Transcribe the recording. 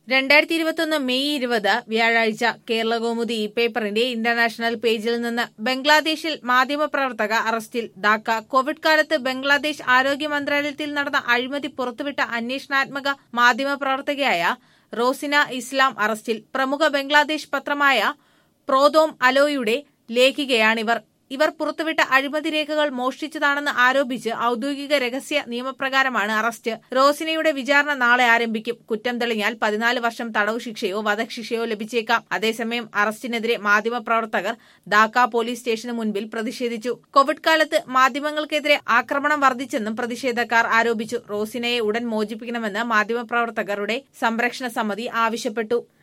രണ്ടായിരത്തി ഇരുപത്തൊന്ന് മെയ് ഇരുപത് വ്യാഴാഴ്ച കേരളകൗമുദി ഈ പേപ്പറിന്റെ ഇന്റർനാഷണൽ പേജിൽ നിന്ന് ബംഗ്ലാദേശിൽ മാധ്യമപ്രവർത്തക അറസ്റ്റിൽ ധാക്ക കോവിഡ് കാലത്ത് ബംഗ്ലാദേശ് ആരോഗ്യ മന്ത്രാലയത്തിൽ നടന്ന അഴിമതി പുറത്തുവിട്ട അന്വേഷണാത്മക മാധ്യമപ്രവർത്തകയായ റോസിന ഇസ്ലാം അറസ്റ്റിൽ പ്രമുഖ ബംഗ്ലാദേശ് പത്രമായ പ്രോദോം അലോയുടെ ലേഖികയാണിവർ ഇവർ പുറത്തുവിട്ട അഴിമതി രേഖകൾ മോഷ്ടിച്ചതാണെന്ന് ആരോപിച്ച് ഔദ്യോഗിക രഹസ്യ നിയമപ്രകാരമാണ് അറസ്റ്റ് റോസിനയുടെ വിചാരണ നാളെ ആരംഭിക്കും കുറ്റം തെളിഞ്ഞാൽ പതിനാല് വർഷം തടവ് ശിക്ഷയോ വധശിക്ഷയോ ലഭിച്ചേക്കാം അതേസമയം അറസ്റ്റിനെതിരെ മാധ്യമപ്രവർത്തകർ ധാക്ക പോലീസ് സ്റ്റേഷന് മുൻപിൽ പ്രതിഷേധിച്ചു കോവിഡ് കാലത്ത് മാധ്യമങ്ങൾക്കെതിരെ ആക്രമണം വർദ്ധിച്ചെന്നും പ്രതിഷേധക്കാർ ആരോപിച്ചു റോസിനയെ ഉടൻ മോചിപ്പിക്കണമെന്ന് മാധ്യമപ്രവർത്തകരുടെ സംരക്ഷണ സമിതി ആവശ്യപ്പെട്ടു